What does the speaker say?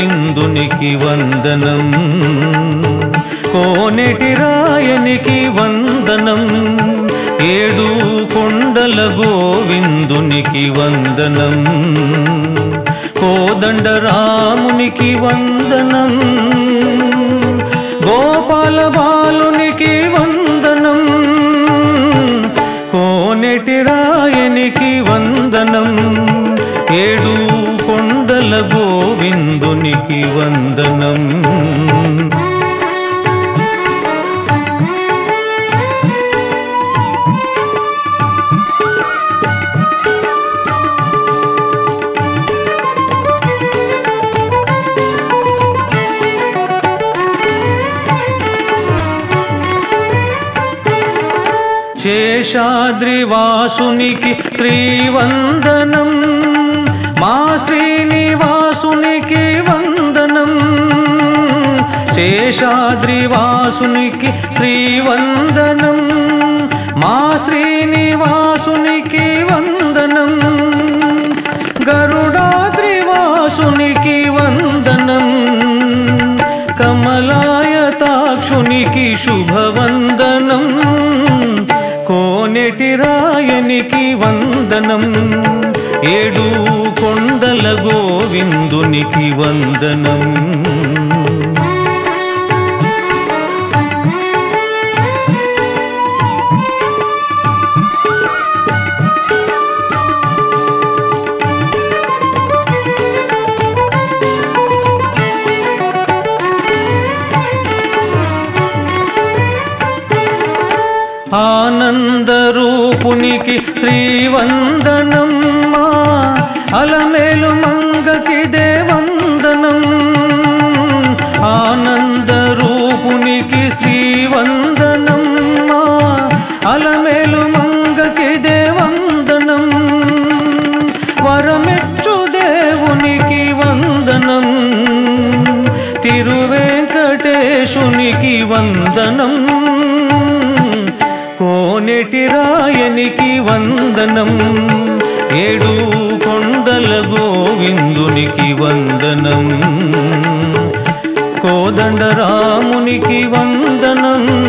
గోవిందునికి వందనం కోనేటి రాయనికి వందనం ఏడు కొండల గోవిందునికి వందనం కోదండ రామునికి వందనం గోపాల బాలునికి వందనం కోనేటి రాయనికి వందనం ఏడు కొండల గోవిందునికి వందనం శేషాద్రివాసునికి శ్రీవందనం మా శ్రీనివాసునికి వందనం శేషాద్రివాసునికి శ్రీవందనం మా శ్రీనివాసునికి వందనం గరుడాద్రివాసునికి వందనం కమలాయతాక్షునికి శుభవందనం కోనెటి రాయనికి వందనం ఏడు కొండల గోవిందునికి వందనం ఆనందరూపునికి శ్రీవందనం మా అలమేలు మంగకి దేవందనం ఆనందరూపునికి శ్రీవందనం మా అలమేలు మంగకి దేవందనం వరమెచ్చు దేవునికి వందనం తిరువెంకటేశునికి వందనం కోనెటి రాయనికి వందనం ఏడు కొండల గోవిందునికి వందనం కోదండ రామునికి వందనం